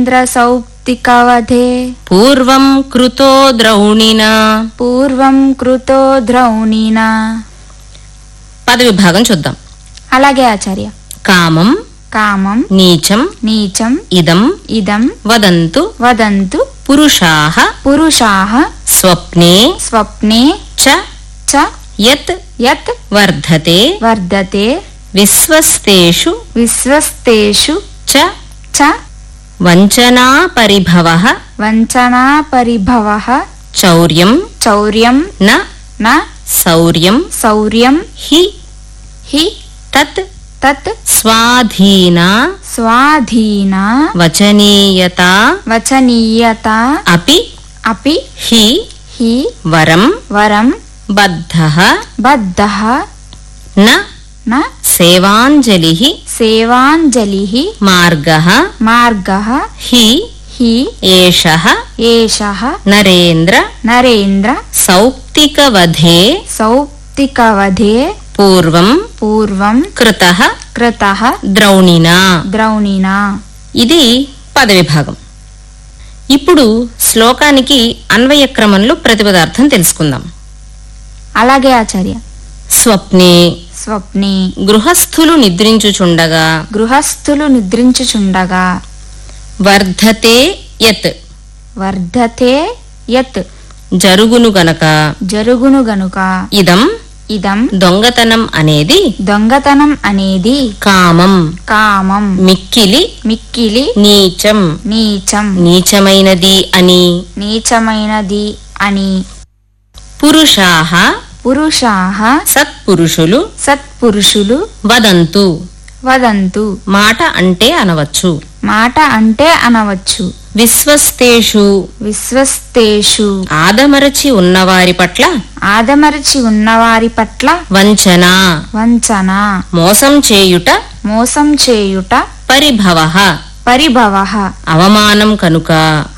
నరేంద్ర సౌప్తికవధే పూర్వం కృతో ద్రౌణినా పూర్వం కృతో ద్రౌణినా పదవిభాగం చూద్దాం అలాగే ఆచార్య కామం కామం నీచం నీచం ఇదం ఇదం వదంతు వదంతు పురుషాః పురుషాः స్వప్నే స్వప్నే చ చ యత్ యత్ వర్ధతే వర్ధతే విశ్వస్తేషు విశ్వస్తేషు చ చ వంచనా పరిభవః వంచనా పరిభవః చౌర్యం చౌర్యం న న శౌర్యం శౌర్యం హి హి తత్ తత్ స్వాధీనా స్వాధీన వచనీయత వచనీయత అపి అపి హి హి వరం వరం బద్ధః బద్ధః న న సేవాంజలిః సేవాంజలిః మార్గः మార్గः హి హి ఏషः ఏషः నరేంద్ర నరేంద్ర సౌప్తికవధే సౌప్తికవధే పూర్వం పూర్వం కృతః కృతః ద్రౌణినా ద్రౌణినా ఇది పదవిభాగం ఇప్పుడు శ్లోకానికి అన్వయ క్రమంలో ప్రతిపదార్థం తెలుసుకుందాం అలాగే ఆచార్య స్వప్నే స్వప్నే గృహస్థులు నిద్రించుచుండగా గృహస్థులు నిద్రించుచుండగా వర్ధతే యత్ వర్ధతే యత్ జరుగును గనక జరుగును గనుక ఇదం ఇదం దొంగతనం అనేది దొంగతనం అనేది కామం కామం మిక్కిలి మిక్కిలి నీచం నీచం నీచమైనది అని నీచమైనది అని పురుషాః పురుషాः సత్పురుషులు సత్పురుషులు వదంతు వదంతు మాట అంటే అనవచ్చు మాట అంటే అనవచ్చు విశ్వస్తేషు విశ్వస్తేషు ఆదమరచి ఉన్నవారి పట్ల ఆదమరచి ఉన్నవారి పట్ల వంచన వంచన మోసం చేయుట మోసం చేయుట పరిభవ పరిభవ అవమానం కనుక